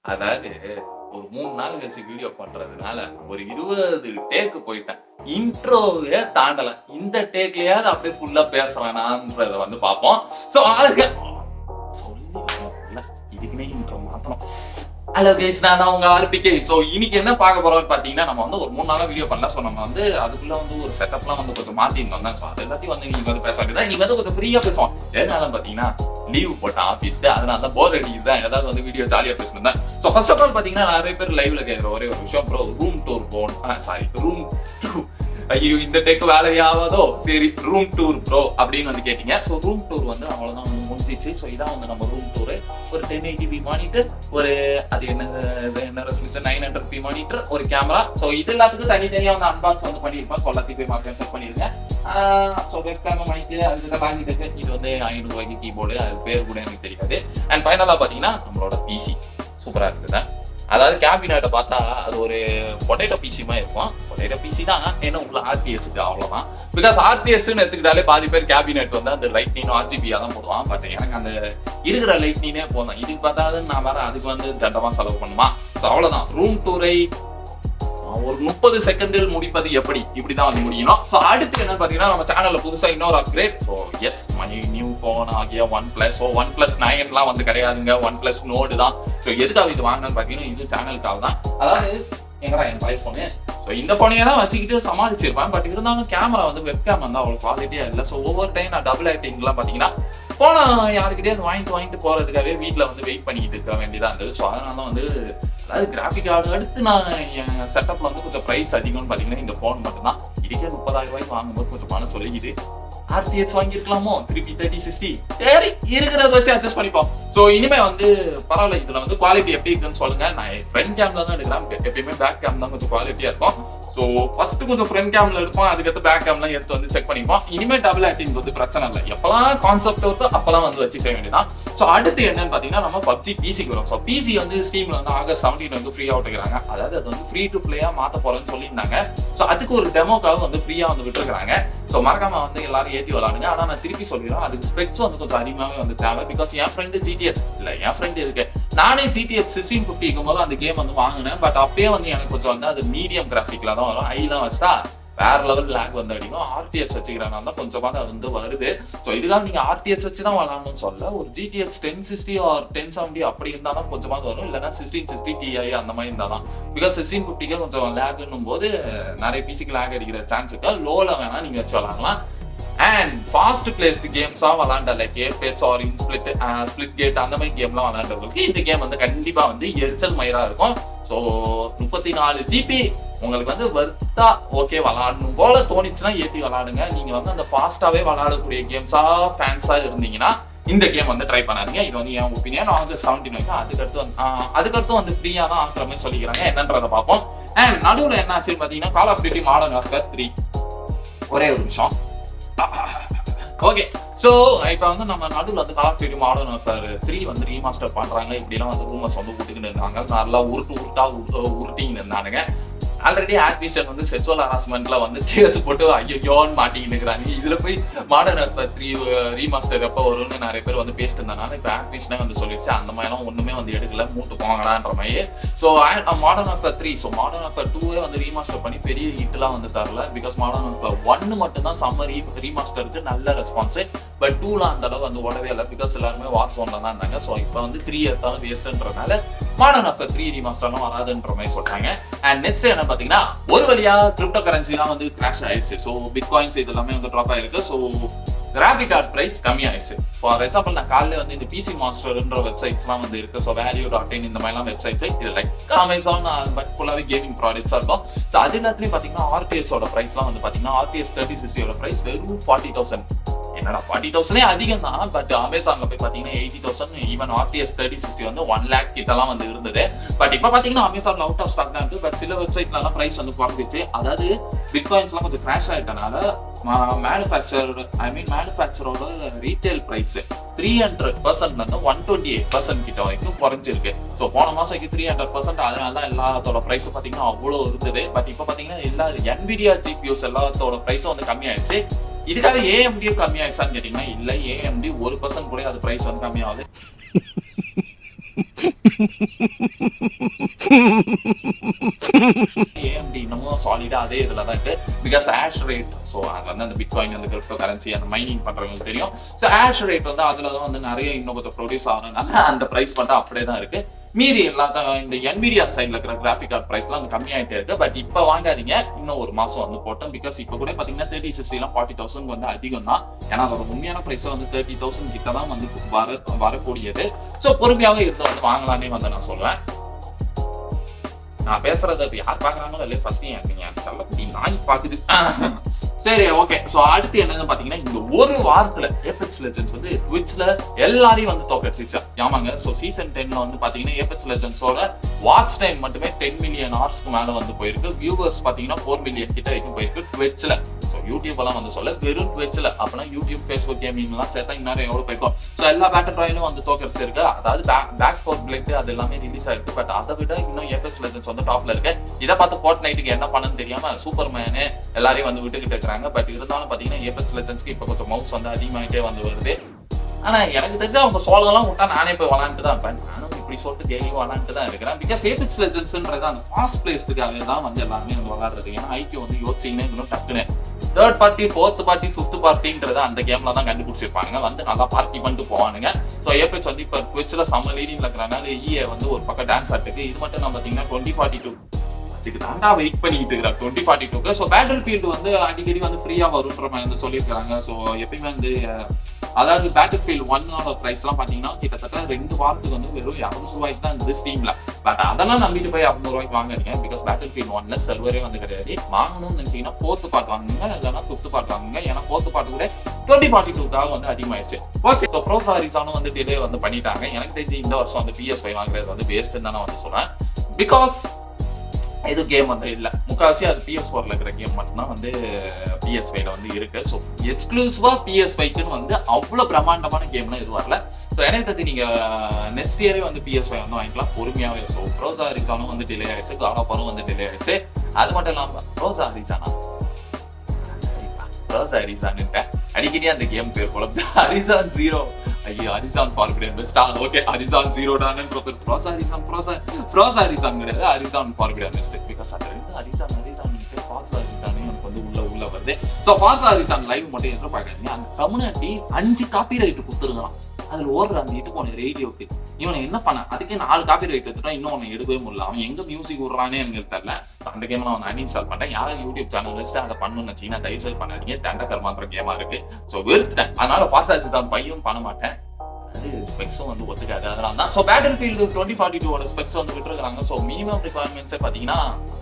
அதாவது ஒரு மூணு நாள் கழிச்சு வீடியோ பண்றதுனால ஒரு இருபது டேக்கு போயிட்டேன் இன்ட்ரோவே தாண்டல இந்த டேக்லயாவது அப்படியே ஃபுல்லா பேசுறானான்றத வந்து பார்ப்போம் சோ ஆளுங்க சொல்லி வரல. இதுக்குன்னே இன்ட்ரோ மாத்தணும் ஹலோ கைஸ் நான் தான் உங்க ஆர்பிகே ஸோ இன்னைக்கு என்ன பார்க்க போறோம்னு பார்த்தீங்கன்னா நம்ம வந்து ஒரு மூணு நாளா வீடியோ பண்ணல ஸோ நம்ம வந்து அதுக்குள்ள வந்து ஒரு செட்டப்லாம் வந்து கொஞ்சம் மாத்திருந்தோம் தான் ஸோ அது எல்லாத்தையும் வந்து நீங்க வந்து பேச வேண்டியதா நீங்க வந்து கொஞ்சம் ஃப்ரீயா பேசுவோம் எதனால பார்த்தீங்கன்னா லீவ் போட்டேன் ஆஃபீஸ்க்கு அதனால தான் போர் அடிக்குது தான் ஏதாவது வந்து வீடியோ ஜாலியாக பேசணும் ஸோ ஃபர்ஸ்ட் ஆஃப் ஆல் பார்த்தீங்கன்னா நிறைய பேர் லைவ்ல கேட்குற ஒரே ஒரு விஷயம் ப்ரோ ரூம் டூர் போகணும் சாரி ரூம் ஐயோ இந்த டெக் வேலையாவதோ சரி ரூம் டூர் ப்ரோ அப்படின்னு வந்து கேட்டீங்க ஸோ ரூம் டூர் வந்து அவ்வளோதான் வந்து முடிஞ்சிச்சு ஸோ இதான் வந்து நம்ம ரூம் டூர் ஒரு டென் எயிட்டி பி மானிட்டர் ஒரு அது என்ன இது என்ன resolution nine hundred p monitor ஒரு கேமரா ஸோ இது எல்லாத்துக்கும் தனித்தனியாக வந்து அன்பாக்ஸ் வந்து பண்ணியிருப்பேன் ஸோ எல்லாத்தையும் போய் மார்க்கெட் செக் பண்ணிருங்க ஸோ வெப் கேமரா மைக்கு அது வாங்கிட்டு இது வந்து ஐநூறு ரூபாய்க்கு கீபோர்டு அது பேர் கூட எனக்கு தெரியாது அண்ட் ஃபைனலாக பார்த்தீங்கன்னா நம்மளோட பிசி சூப்பராக இருக்குது அதாவது கேபினட்டை பார்த்தா அது ஒரு பொட்டேட்டோ பிசி மாதிரி இருக்கும் பொட்டேட்டோ பிசி தான் என்ன உள்ள ஆர்டிஎஸ் அவ்வளோதான் பிகாஸ் ஆர்டிஎஸ்ன்னு எடுத்துக்கிட்டாலே பாதி பேர் கேபினெட் வந்து அந்த லைட்னிங் ஆர்ஜிபியா தான் போடுவான் பட் எனக்கு அந்த இருக்கிற லைட்னினே போதும் இதுக்கு பார்த்தாது நான் வேற அதுக்கு வந்து தண்டமா செலவு பண்ணுமா ஸோ அவ்வளோதான் ரூம் டூரை ஒரு முப்பது செகண்டில் முடிப்பது எப்படி இப்படிதான் வந்து முடியணும் ஸோ அடுத்து என்ன பார்த்தீங்கன்னா நம்ம சேனல்ல புதுசா இன்னொரு upgrade so yes my new phone ஆகிய OnePlus so OnePlus நைன்லாம் வந்து கிடையாதுங்க ஒன் பிளஸ் நோடு தான் ஸோ எதுக்காக இது வாங்கினு பார்த்தீங்கன்னா இது சேனலுக்காக தான் அதாவது எங்கடா என் பழைய ஃபோனு ஸோ இந்த ஃபோனையே தான் வச்சுக்கிட்டு சமாளிச்சிருப்பேன் பட் இருந்தாலும் கேமரா வந்து வெப் கேம் வந்து அவ்வளோ குவாலிட்டியாக இல்லை ஸோ ஒவ்வொரு டைம் நான் டபுள் ஆக்டிங்லாம் பார்த்தீங்கன்னா போன யாருக்கிட்டே வாங்கிட்டு வாங்கிட்டு போறதுக்காகவே வீட்டில் வந்து வெயிட் பண்ணிக்கிட்டு இருக்க வேண்டியதா இருந்தது ஸோ அதனால வந்து அதாவது கிராஃபிக் கார்டு அடுத்து நான் என் செட்டப்ல வந்து கொஞ்சம் ப்ரைஸ் அதிகம்னு பார்த்தீங்கன்னா இந்த ஃபோன் மட்டும்தான் இதுக்கே முப்பதாயிரம் ரூபாய்க்கு வாங்கும்போது கொஞ்சம் பணம் சொல்லிக்குது ஆர்டிஎச் வாங்கியிருக்கலாமோ திருப்பி தேர்ட்டி சிக்ஸ்டி சரி இருக்கிறத வச்சு அட்ஜஸ்ட் பண்ணிப்போம் ஸோ இனிமே வந்து பரவாயில்ல இதுல வந்து குவாலிட்டி எப்படி இருக்குன்னு சொல்லுங்க நான் ஃப்ரண்ட் கேம்ல தான் எடுக்கிறேன் எப்பயுமே பேக் கேம் தான் கொஞ்சம் குவாலிட்டியா இருக்கும் ஸோ ஃபர்ஸ்ட் கொஞ்சம் ஃப்ரண்ட் கேம்ல எடுப்போம் அதுக்கடுத்து பேக் கேம்லாம் எடுத்து வந்து செக் பண்ணிப்போம் இனிமே டபுள் ஆக்டிங் வந்து பிரச்சனை இல்லை எப்பலாம் கான்செப்ட் வருதோ அப்பலாம் வந்து வச்சு செய்ய வேண்டியதான் ஸோ அடுத்து என்னன்னு பார்த்தீங்கன்னா நம்ம பப்ஜி பிசிக்கு வரும் ஸோ பிசி வந்து ஸ்டீம்ல வந்து ஆகஸ்ட் செவன்டீன் வந்து ஃப்ரீயாக விட்டுக்கிறாங்க அதாவது அது வந்து ஃப்ரீ டு பிளேயா மாற்ற போறேன்னு சொல்லியிருந்தாங்க ஸோ அதுக்கு ஒரு டெமோக்காக வந்து ஃப்ரீயா வந்து விட்டுருக்காங்க ஸோ மறக்காம வந்து எல்லாரும் ஏற்றி விளாடுங்க ஆனால் நான் திருப்பி சொல்லிடுறேன் அதுக்கு ஸ்பெக்ஸ் வந்து கொஞ்சம் அதிகமாகவே வந்து தேவை பிகாஸ் என் ஃப்ரெண்டு ஜிடிஎச் இல்லை என் ஃப்ரெண்டு இருக்கு நானே ஜிடிஎச் சிக்ஸ்டீன் ஃபிஃப்டிக்கும் போது அந்த கேம் வந்து வாங்கினேன் பட் அப்பயே வந்து எனக்கு கொஞ்சம் வந்து அது மீடியம் கிராஃபிக்ல தான் வரும் ஐலாம் வச்சா வேற லெவல் லேக் வந்து அடிக்கும் ஆர்டிஎக்ஸ் வச்சுக்கிறனால தான் கொஞ்சமாக அது வந்து வருது ஸோ இதுக்காக நீங்க ஆர்டிஎக்ஸ் வச்சு தான் விளாடணும்னு சொல்ல ஒரு GTX ten sixty or ten seventy அப்படி இருந்தால் தான் கொஞ்சமாக வரும் இல்லைன்னா சிக்ஸ்டீன் சிக்ஸ்டி டிஐ அந்த மாதிரி இருந்தால் தான் பிகாஸ் சிக்ஸ்டீன் ஃபிஃப்டிக்கே கொஞ்சம் லேக்னும் போது நிறைய பிசிக்கு லேக் அடிக்கிற சான்ஸ் இருக்கு லோவில் வேணா நீங்க வச்சு விளாடலாம் அண்ட் ஃபாஸ்ட் பிளேஸ்டு கேம்ஸா விளாண்ட like Apex or in split Splitgate அந்த மாதிரி கேம்லாம் விளாண்டவங்களுக்கு இந்த கேம் வந்து கண்டிப்பா வந்து எரிச்சல் மயிரா இருக்கும் ஸோ முப்பத்தி நாலு ஜிபி உங்களுக்கு வந்து வர்த்தா ஓகே விளாடணும் போல தோணுச்சுன்னா ஏற்றி விளாடுங்க நீங்க வந்து அந்த ஃபாஸ்டாவே விளாடக்கூடிய கேம்ஸா ஃபேன்ஸா இருந்தீங்கன்னா இந்த கேம் வந்து ட்ரை பண்ணாதீங்க இது வந்து என் ஒப்பீனியன் ஆகஸ்ட் செவன்டீன் வரைக்கும் அதுக்கடுத்து வந்து ஆஹ், அதுக்கடுத்து வந்து ஃப்ரீயா தான் ஆகிற மாதிரி சொல்லிக்கிறாங்க என்னன்றதை பார்ப்போம் அண்ட் நடுவில் என்ன ஆச்சுன்னு பார்த்தீங்கன்னா Call of Duty Modern Warfare three ஒரே ஒரு நிமிஷம் ஓகே ஸோ இப்போ வந்து நம்ம நடுவில் வந்து Call of Duty Modern Warfare three வந்து ரீமாஸ்டர் பண்றாங்க இப்படிலாம் வந்து ரூமர்ஸ் வந்து விட்டுக்கிட்டு இருந்தாங்க நல்லா உருட்டு உருட்டா உரு- உருட்டின்னு இருந்தானுங்க ஆல்ரெடி ஆக்டிஷன் வந்து செக்சுவல் ஹராஸ்மெண்ட்ல வந்து கேஸ் போட்டு ஐயோன்னு மாட்டிக்கிட்டு இருக்கிறாங்க இதுல போய் மாடர்ன் வார்ஃபேர் த்ரீ ரீமாஸ்டர் எப்போ வரும்னு நிறைய பேர் வந்து பேசிட்டு இருந்தனால இப்போ ஆக்டிஷனே வந்து சொல்லிடுச்சு அந்த மாதிரிலாம் ஒண்ணுமே வந்து எடுக்கல மூட்டு போங்கடான்ற மாதிரி so Modern Warfare three so Modern Warfare டூவே வந்து ரீமாஸ்டர் பண்ணி பெரிய ஹிட்லாம் வந்து தரல பிகாஸ் மாடர்ன் ஆஃபர் ஒன்னு மட்டும் தான் சம்மர் ரீ ரீமாஸ்டருக்கு நல்ல ரெஸ்பான்ஸ் பட் டூலாம் அந்த அளவு வந்து உடவே இல்லை பிகாஸ் எல்லாருமே வார் சோன்ல தான் இருந்தாங்க ஸோ இப்போ வந்து த்ரீ எடுத்தாலும் வேஸ்ட்ன்றனால மாடர்ன் ஆஃபர் த்ரீ ரீமாஸ்டர்லாம் வராதுன்ற மாதிரி சொல்றாங்க அண்ட் நெக்ஸ்ட் என்ன பார்த்தீங்கன்னா ஒரு வழியா கிரிப்டோ கரன்சிலாம் வந்து கிராஷ் ஆயிடுச்சு ஸோ பிட்காயின்ஸ் இது எல்லாமே வந்து ட்ராப் ஆயிருக்கு ஸோ கிராஃபிக் கார்டு பிரைஸ் கம்மியாயிடுச்சு ஃபார் எக்ஸாம்பிள் நான் காலையில வந்து இந்த பிசி மாஸ்டர்ன்ற வெப்சைட்ஸ்லாம் வந்து இருக்கு ஸோ வேல்யூ டாட் இன் இந்த மாதிரிலாம் வெப்சைட்ஸ் இது லைக் அமேசான் பட் ஃபுல்லாகவே கேமிங் ப்ராடக்ட்ஸாக இருக்கும் ஸோ அது எல்லாத்துலையும் பார்த்தீங்கன்னா ஆர்டிஎஸோட ப்ரைஸ்லாம் வந்து பார்த்தீங்கன்னா ஆர்டிஎஸ் தேர்ட்டி சிக்ஸ்டியோட ப்ரைஸ் வெறும் ஃபார்ட்டி தௌசண்ட் என்னடா ஃபார்ட்டி தௌசண்டே அதிகம் தான் பட் அமேசான்ல போய் பார்த்தீங்கன்னா eighty thousand even RTX thirty sixty வந்து ஒன் லேக் கிட்டலாம் வந்து இருந்தது பட் இப்போ பார்த்தீங்கன்னா அமேசான்ல அவுட் ஆஃப் ஸ்டாக் தான் இருக்கு பட் சில வெப்சைட்லாம் ப்ரைஸ் வந்து குறைஞ்சிச்சு அதாவது பிட்காயின்ஸ்லாம் கொஞ்சம் கிராஷ் ஆயிட்டனால மேனுஃபேக்சர் ஐ மீன் மேனுஃபேக்சரோட retail price three hundred percent வந்து ஒன் டுவெண்ட்டி எயிட் பர்சன்ட் கிட்ட வரைக்கும் குறைஞ்சிருக்கு ஸோ போன மாசம் த்ரீ ஹண்ட்ரட் பர்சன்ட் அதனால தான் எல்லாத்தோட ப்ரைஸ் பார்த்தீங்கன்னா அவ்வளோ இருந்தது பட் இப்போ பார்த்தீங்கன்னா எல்லா NVIDIA ஜிபியூஸ் எல்லாத்தோட ப்ரைஸும் வந்து கம்மியாயிடுச்சு இதுக்காக ஏஎம்டியும் கம்மியாயிடுச்சான்னு கேட்டிங்கன்னா இல்லை ஏஎம்டி ஒரு பர்சன்ட் கூட அது ப்ரைஸ் வந்து கம்மியாகுது ஏஎம்டி இன்னமும் சாலிடா அதே இதுல தான் இருக்கு பிகாஸ் ஆஷ் ரேட் ஸோ அது வந்து அந்த பிட்காயின் அந்த கிரிப்டோ கரன்சி அந்த மைனிங் பண்றவங்களுக்கு தெரியும் ஸோ ஆஷ் ரேட் வந்து அதுல தான் வந்து நிறைய இன்னும் கொஞ்சம் ப்ரொடியூஸ் ஆகணும்னால அந்த பிரைஸ் மட்டும் அப்படியே தான் இருக்கு மீதி எல்லாத்த இந்த NVIDIA சைடுல இருக்கிற கிராஃபிக் கார்டு பிரைஸ்லாம் வந்து கம்மியாயிட்டே இருக்கு பட் இப்போ வாங்காதீங்க இன்னும் ஒரு மாசம் வந்து போட்டோம் பிகாஸ் இப்போ கூட பாத்தீங்கன்னா தேர்ட்டி சிக்ஸ்டிலாம் ஃபார்ட்டி தௌசண்ட் வந்து அதிகம் தான் ஏன்னா அதோட உண்மையான பிரைஸ் வந்து தேர்ட்டி தௌசண்ட் கிட்ட தான் வந்து வர வரக்கூடியது ஸோ பொறுமையாவே இருந்து வந்து வாங்கலான்னே வந்து நான் சொல்லுவேன் நான் பேசுறத இப்ப யார் பாக்குறாங்களோ இல்லையா ஃபர்ஸ்ட் எனக்கு என் செல்லக்குட்டி நாய் பாக்குது சரி ஓகே சோ அடுத்து என்னன்னு பாத்தீங்கன்னா இந்த ஒரு வாரத்துல ஏபெக்ஸ் லெஜெண்ட்ஸ் வந்து ட்விட்ச்ல எல்லாரையும் வந்து தோக்கடிச்சிச்சு ஆமாங்க சோ சீசன் டென்ல வந்து பாத்தீங்கன்னா ஏபெக்ஸ் லெஜெண்ட்ஸோட வாட்ச் டைம் மட்டுமே டென் மில்லியன் ஹவர்ஸ்க்கு மேல வந்து போயிருக்கு வியூவர்ஸ் பாத்தீங்கன்னா ஃபோர் மில்லியன் கிட்ட வரைக்கும் போயிருக்கு ட்விட்ச்ல ஸோ யூடியூப் எல்லாம் வந்து சொல்ல வெறும் ட்விட்ச்ல அப்படின்னா யூடியூப் ஃபேஸ்புக் கேமிங் எல்லாம் சேர்த்தா இன்னும் எவ்வளவு போயிருக்கும் ஸோ எல்லா பேட்டர் ராயிலும் வந்து தோக்கர்ஸ் இருக்கு அதாவது பேக் ஃபோர் பிளேட் அது எல்லாமே ரிலீஸ் ஆயிருக்கு பட் அதை விட இன்னும் ஏபெக்ஸ் லெஜெண்ட்ஸ் வந்து டாப்ல இருக்கு இதை பார்த்து ஃபோர்ட் நைட்டுக்கு என்ன பண்ணணும்னு தெரியாம சூப்பர் மேனு எல்லாரையும் வந்து விட்டுக்கிட்டு இருக்கிறாங்க பட் இருந்தாலும் பாத்தீங்கன்னா ஏபெக்ஸ் லெஜெண்ட்ஸ்க்கு இப்போ கொஞ்சம் மவுஸ் வந்து அதிகமாயிட்டே வந்து வருது ஆனா எனக்கு தெரிஞ்சு அவங்க சோழலாம் விட்டா நானே போய் விளாண்டுட்டு தான் இருப்பேன் நானும் இப்படி சொல்லிட்டு டெய்லியும் விளாண்டுட்டு தான் இருக்கிறேன் பிகாஸ் ஏபிக்ஸ் லெஜெண்ட்ஸ்ன்றது அந்த ஃபாஸ்ட் பிளேஸ்டுக்காக தான் வந்து எல்லாருமே வந்து விளாடுறது ஏன்னா ஐக்கிய வந்து யோசிச்சுன்னு இன்னும் டக்குன்னு third party fourth party fifth பார்ட்டின்றத அந்த கேம்ல தான் கண்டுபிடிச்சிருப்பாங்க வந்து நல்லா பார்ட்டி பண்ணிட்டு போவானுங்க ஸோ ஏபிஎக்ஸ் வந்து இப்போ ட்விட்சில் செம்ம லீடிங்ல இருக்கிறனால ஈஏ வந்து ஒரு பக்கம் டான்ஸ் ஆட்டுக்கு இது மட்டும் நான் பார்த்தீங்கன்னா டுவெண்ட்டி ஃபார்ட்டி டூ இதுக்கு தாண்டா வெயிட் பண்ணிட்டு இருக்கிறாங்க டுவெண்ட்டி ஃபார்ட்டி டூக்கு ஸோ பேட்டில் ஃபீல்டு வந்து அடிக்கடி வந்து ஃப்ரீயா வரும்ன்ற மாதிரி வந்து சொல்லியிருக்காங்க ஸோ எப்பயுமே வந்து அஹ், அதாவது பேட்டில் ஃபீல்டு ஒன்னோட ப்ரைஸ்லாம் பார்த்தீங்கன்னா கிட்டத்தட்ட ரெண்டு வாரத்துக்கு வந்து வெறும் இரநூறுவாய்க்கு தான் இந்த ஸ்டீம்ல பட் அதெல்லாம் நம்பிட்டு போய் இரநூறுவாய்க்கு வாங்குறீங்க பிகாஸ் பேட்டில் ஃபீல்டு ஒன்ல சர்வரே வந்து கிடையாது வாங்கணும்னு நினைச்சீங்கன்னா ஃபோர்த் பார்ட் வாங்குங்க இல்லைன்னா ஃபிஃப்த் பார்ட் வாங்குங்க ஏன்னா ஃபோர்த் பார்ட் கூட டுவெண்ட்டி ஃபார்ட்டி டூக்காக வந்து அதிகமாயிடுச்சு ஓகே ஸோ ப்ரோ சாரிஸானும் வந்து டிலே வந்து பண்ணிட்டாங்க எனக்கு தெரிஞ்சு இந்த வருஷம் வந்து பிஎஸ் ஃபைவ் வாங்குறது வந்து வேஸ்ட்டுன்னு தான் நான் வந்து சொல்றேன் பிகாஸ் இது கேம் வந்து இல்ல முக்காவாசி அது பிஎஸ் ஃபோர்ல இருக்கிற கேம் மட்டும்தான் வந்து பிஎஸ் ஃபைவ்ல வந்து இருக்கு ஸோ எக்ஸ்க்ளூசிவா பிஎஸ் ஃபைவ்க்குன்னு வந்து அவ்வளவு பிரம்மாண்டமான கேம்லாம் எதுவும் வரல ஸோ எனக்கு தெரிஞ்சு நீங்க நெக்ஸ்ட் இயரே வந்து பிஎஸ் ஃபைவ் வந்து வாங்கிக்கலாம் பொறுமையாவே ஸோ ப்ரோசா ரிசானும் வந்து டிலே ஆயிடுச்சு காடாப்பரும் வந்து டிலே ஆயிடுச்சு அது மட்டும் இல்லாம ப்ரோசா ரிசானா ப்ரோசா ரிசான்னுட்டேன் அடிக்கடி அந்த கேம் பேர் குழப்பம் ஹரிசான் ஜீரோ ஐயோ ஹரிசான் ஃபார்பிடன் பெஸ்டா ஓகே ஹரிசான் ஜீரோ டான்ன்ற பேர் ப்ரோசா ஹரிசான் ப்ரோசா ப்ரோசா ஹரிசான் கிடையாது ஹரிசான் ஃபார்பிடன் பெஸ்ட் பிகாஸ் அது ரெண்டு ஹரிசான் ஹரிசான் ஃபால்ஸ் ஹரிசான் எனக்கு வந்து உள்ள உள்ள வருது ஸோ ஃபால்ஸ் ஹரிசான் லைவ் மட்டும் எதிர்பார்க்காதீங்க அந்த கம்யூனிட்டி அஞ்சு காப்பி ரைட் கொடுத்துருங்களாம் அதுல ஓடுற அந்த இது போன ரேடியோக்கு இவனை என்ன பண்ண அதுக்கே நாலு காப்பி ரைட் எடுத்துட்டா இன்னும் அவனை எடுக்கவே முடியல அவன் எங்க மியூசிக் விடுறானே எனக்கு தெரியல அந்த கேம் நான் வந்து அன்இன்ஸ்டால் பண்ணிட்டேன் யாரும் யூடியூப் சேனல் வச்சுட்டு அதை பண்ணணும்னு வச்சீங்கன்னா தயவு செய்து பண்ணாதீங்க தண்ட கர்மாந்திர கேமா இருக்கு ஸோ வெறுத்துட்டேன் அதனால ஃபாஸ்ட் ஆச்சு தான் பையும் பண்ண மாட்டேன் அது ஸ்பெக்ஸும் வந்து ஒத்துக்காது அதனால தான் so Battlefield twenty forty டூவோட ஸ்பெக்ஸ் வந்து விட்டுருக்காங்க ஸோ மினிமம் ரிக்வயர்மெண்ட்ஸே பார்த்தீங்கன்னா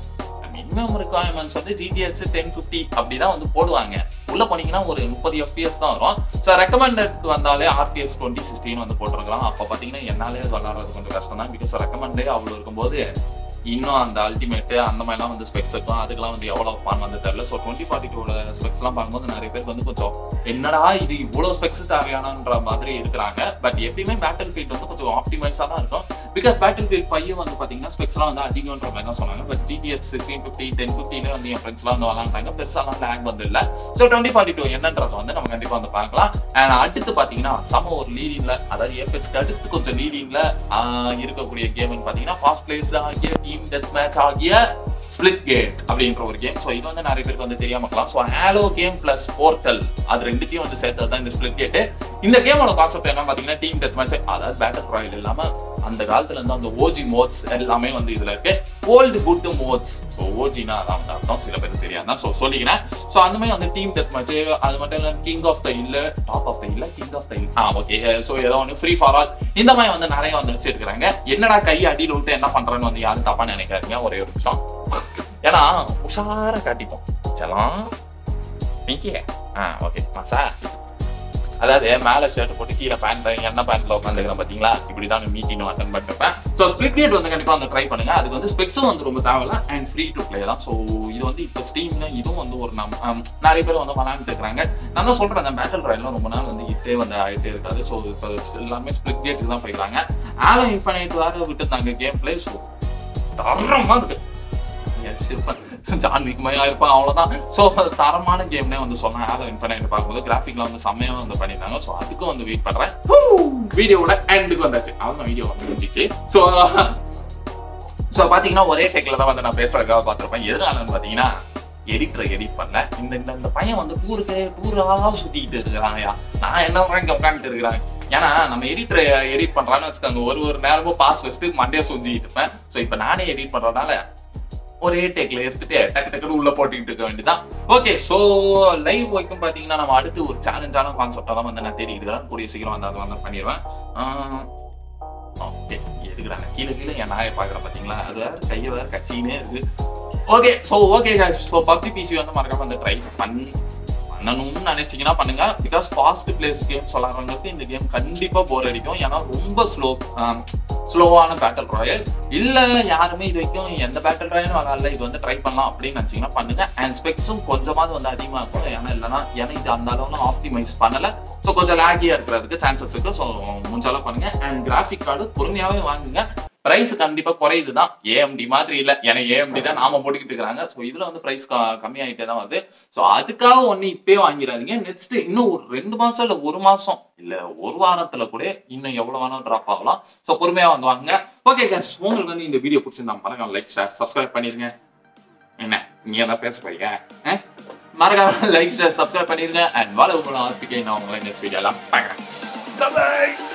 மினிமம் ரிக்வயர்மெண்ட்ஸ் வந்து ஜிடிஎக்ஸ் டென் ஃபிஃப்டி அப்படி தான் வந்து போடுவாங்க உள்ள போனீங்கன்னா ஒரு முப்பது எஃபிஎஸ் தான் வரும் ஸோ ரெக்கமெண்டட் வந்தாலே ஆர்டிஎஸ் டுவெண்ட்டி சிக்ஸ்டின் வந்து போட்டிருக்கலாம் அப்போ பார்த்தீங்கன்னா என்னாலே அது விளாட்றது கொஞ்சம் கஷ்டம் தான் பிகாஸ் ரெக்கமெண்டே அவ்வளோ இருக்கும்போது இன்னும் அந்த அல்டிமேட் அந்த மாதிரிலாம் வந்து ஸ்பெக்ஸ் இருக்கும் அதுக்கெல்லாம் வந்து எவ்வளோ பான் வந்து தெரியல ஸோ டுவெண்ட்டி ஃபார்ட்டி டூல ஸ்பெக்ஸ்லாம் பார்க்கும்போது நிறைய பேருக்கு வந்து கொஞ்சம் என்னடா இது இவ்வளோ ஸ்பெக்ஸ் தேவையானன்ற மாதிரி இருக்கிறாங்க பட் எப்பயுமே பேட்டில் ஃபீல்ட் வந்து கொஞ்சம் ஆப்டிமைஸாக தான் இருக்கும் பிகாஸ் பேட்டில் ஃபீல்ட் ஃபைவ் வந்து பார்த்தீங்கன்னா ஸ்பெக்ஸ்லாம் வந்து அதிகம்ன்ற மாதிரி தான் சொன்னாங்க but GTX sixteen fifty ten ஃபிஃப்டிலே வந்து என் ஃப்ரெண்ட்ஸ்லாம் வந்து விளாண்டாங்க பெருசாலாம் லேக் வந்து இல்லை ஸோ டுவெண்ட்டி ஃபார்ட்டி டூ என்னன்றதை வந்து நம்ம கண்டிப்பாக வந்து பார்க்கலாம் அண்ட் அடுத்து பார்த்தீங்கன்னா சம ஒரு லீடிங்ல அதாவது ஏபெக்ஸ்க்கு அடுத்து கொஞ்சம் லீடிங்ல இருக்கக்கூடிய கேம்னு பார்த்தீங்கன்னா ஃபாஸ்ட் பிளேஸ் ஆகிய டீம் டெத் மேட்ச் ஆகிய ஸ்பிளிட் கேட் அப்படின்ற ஒரு கேம் ஸோ இது வந்து நிறைய பேருக்கு வந்து தெரியாம இருக்கலாம் so Halo game plus Portal அது ரெண்டுத்தையும் வந்து சேர்த்தது தான் இந்த ஸ்பிளிட் கேட் இந்த கேமோட கான்செப்ட் என்ன பார்த்தீங்கன்னா டீம் டெத் மேட்ச் அதாவது பேட்டர் ராயல் இல்லாம அந்த காலத்துல இருந்து அந்த ஓஜி மோட்ஸ் எல்லாமே வந்து இதுல இருக்கு ஓல்டு குட் மோட்ஸ் ஸோ ஓஜினா அதான் வந்து அர்த்தம் சில பேருக்கு தெரியாதான் ஸோ சொல்லிக்கிறேன் ஸோ அந்த மாதிரி வந்து டீம் டெத் மேட்ச் அது மட்டும் இல்ல கிங் ஆஃப் த இல்ல டாப் ஆஃப் த இல்ல கிங் ஆஃப் த இல் ஆ ஓகே ஸோ ஏதோ ஒன்று ஃப்ரீ ஃபார் ஆல் இந்த மாதிரி வந்து நிறைய வந்து வச்சிருக்காங்க என்னடா கை அடியில் விட்டு என்ன பண்றேன்னு வந்து யாரும் தப்பா நினைக்காதீங்க ஒரே ஒரு நிமிஷம் ஏன்னா உஷாரா காட்டிப்போம் செல்லாம் நீக்கே ஆ ஓகே சார் அதாவது மேல ஷர்ட் போட்டு கீழே பேண்ட் என்ன பேண்ட்ல உட்காந்துக்கிறேன் பாத்தீங்களா இப்படிதான் மீட்டிங் அட்டன் பண்ணிருப்பேன் ஸோ ஸ்பிளிட் கேட் வந்து கண்டிப்பா வந்து ட்ரை பண்ணுங்க அதுக்கு வந்து ஸ்பெக்ஸும் வந்து ரொம்ப தேவையில்ல அண்ட் ஃப்ரீ டு பிளே தான் ஸோ இது வந்து இப்போ ஸ்டீம்ல இதுவும் வந்து ஒரு நம் ஆம், நிறைய பேர் வந்து விளாண்டுட்டு இருக்காங்க நான் தான் சொல்றேன் அந்த பேட்டில் ராயல்லாம் ரொம்ப நாள் வந்து இட்டே வந்து ஆயிட்டே இருக்காது ஸோ இப்போ எல்லாமே ஸ்பிளிட் கேட்டுக்கு தான் போயிடுறாங்க ஆலோ இன்ஃபனைட் வேற விட்டுருந்தாங்க கேம் பிளே ஸோ தரமா இருக்கு ஜான் விக் மாதிரி இருப்பான் அவ்வளவுதான் ஸோ தரமான கேம்னே வந்து சொன்னேன் ஹேலோ இன்ஃபனைட் பார்க்கும்போது கிராஃபிக்ல வந்து செம்மையா வந்து பண்ணியிருந்தாங்க ஸோ அதுக்கும் வந்து வெயிட் பண்றேன் வீடியோவோட எண்டுக்கு வந்தாச்சு அவங்க வீடியோ வந்து முடிஞ்சிச்சு ஸோ ஸோ பார்த்தீங்கன்னா ஒரே டெக்ல தான் வந்து நான் பேசுறதுக்காக பார்த்துருப்பேன் எதனாலன்னு பார்த்தீங்கன்னா எடிட்டரை எடிட் பண்ணல இந்த இந்த இந்த பையன் வந்து டூருக்கு டூராக சுத்திக்கிட்டு இருக்கிறாங்கயா நான் என்ன இங்க உட்காந்துட்டு இருக்கிறாங்க ஏன்னா நம்ம எடிட்டரை எடிட் பண்றான்னு வச்சுக்கோங்க ஒரு ஒரு நேரமும் பாஸ் வச்சுட்டு மண்டே சுஞ்சிட்டு இருப்பேன் ஸோ இப்போ நானே எடிட் பண்றதுனால ஒரே டேக்ல எடுத்துட்டு டக்கு டக்குனு உள்ள போட்டுக்கிட்டு இருக்க வேண்டியதான் ஓகே ஸோ லைவ் வைக்கும் பார்த்தீங்கன்னா நம்ம அடுத்து ஒரு சேலஞ்சான கான்செப்டா தான் வந்து நான் தேடிக்கிட்டு இருக்கேன் கூடிய சீக்கிரம் வந்து அதை வந்து பண்ணிடுவேன் ஓகே எதுக்குறாங்க கீழே கீழே என் நாயை பார்க்குறேன் பார்த்தீங்களா அது வேற கையை வேற கட்சினே இருக்கு okay so okay so PUBG PC வந்து மறக்காம வந்து ட்ரை பண்ணி பண்ணணும்னு நினைச்சீங்கன்னா பண்ணுங்க பிகாஸ் ஃபாஸ்ட் பிளேஸ் கேம் சொல்றாங்களுக்கு இந்த கேம் கண்டிப்பா போர் அடிக்கும் ஏன்னா ரொம்ப ஸ்லோ ஸ்லோவான பேட்டில் ராயல் இல்ல யாருமே இது வரைக்கும் எந்த பேட்டில் ராயலும் விளாடல இது வந்து ட்ரை பண்ணலாம் அப்படின்னு நினைச்சீங்கன்னா பண்ணுங்க அண்ட் ஸ்பெக்ஸும் கொஞ்சமாவது வந்து அதிகமா இருக்கும் ஏன்னா இல்லைன்னா ஏன்னா இது அந்த அளவுலாம் ஆப்டிமைஸ் பண்ணல ஸோ கொஞ்சம் லேகியா இருக்கிறதுக்கு சான்சஸ் இருக்கு ஸோ முடிஞ்சாலும் பண்ணுங்க அண்ட் கிராஃபிக் கார்டு பொறுமையாவே வாங்குங்க பிரைஸ் கண்டிப்பா குறையுது தான் ஏஎம்டி மாதிரி இல்ல ஏன்னா ஏஎம்டி தான் நாம போட்டுக்கிட்டு இருக்காங்க ஸோ இதுல வந்து பிரைஸ் கம்மி ஆகிட்டே தான் வருது ஸோ அதுக்காக ஒண்ணு இப்பயே வாங்கிடாதீங்க நெக்ஸ்ட் இன்னும் ஒரு ரெண்டு மாசம் இல்ல ஒரு மாசம் இல்ல ஒரு வாரத்துல கூட இன்னும் எவ்வளவு வேணாலும் ட்ராப் ஆகலாம் ஸோ பொறுமையா வந்து வாங்க ஓகே கேஸ் உங்களுக்கு வந்து இந்த வீடியோ பிடிச்சிருந்தா மறக்காம லைக் ஷேர் சப்ஸ்கிரைப் பண்ணிருங்க என்ன நீ என்ன பேச போறீங்க அஹ்? மறக்காம லைக் ஷேர் சப்ஸ்கிரைப் பண்ணிருங்க அண்ட் வாழ உங்களை ஆர்பிகை நான் உங்களை நெக்ஸ்ட் வீடியோலாம் பார்க்குறேன்